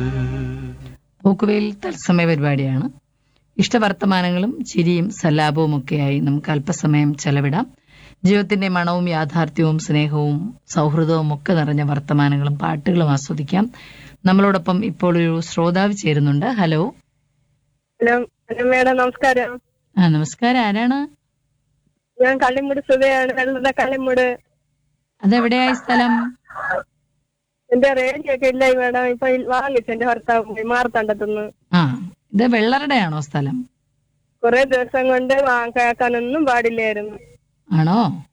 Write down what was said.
പോക്കുവെയിൽ തത്സമയ പരിപാടിയാണ് ഇഷ്ടവർത്തമാനങ്ങളും ചിരിയും സല്ലാപവും ഒക്കെയായി നമുക്ക് അല്പസമയം ചെലവിടാം ജീവിതത്തിന്റെ മണവും യാഥാർത്ഥ്യവും സ്നേഹവും സൗഹൃദവും ഒക്കെ നിറഞ്ഞ വർത്തമാനങ്ങളും പാട്ടുകളും ആസ്വദിക്കാം നമ്മളോടൊപ്പം ഇപ്പോൾ ഒരു ശ്രോതാവ് ചേരുന്നുണ്ട് ഹലോ ഹലോ ഹലോ മേഡം നമസ്കാരം ആ നമസ്കാരം ആരാണ് ഞാൻ കള്ളിമുട് സുധയാണ് വെള്ളത കള്ളിമുട് അതെവിടെയായി സ്ഥലം എന്റെ റേഡിയോ ഒക്കെ ഇല്ല മേഡം ഇപ്പൊ ഇൽ- വാങ്ങിച്ചു എന്റെ ഭർത്താവ് പോയി മാർത്തണ്ടത്തുനിന്ന് ആ ഇത് വെള്ളറുടെയാണോ സ്ഥലം കുറെ ദിവസം കൊണ്ട് വാ- കേൾക്കാനൊന്നും പാടില്ലായിരുന്നു ആണോ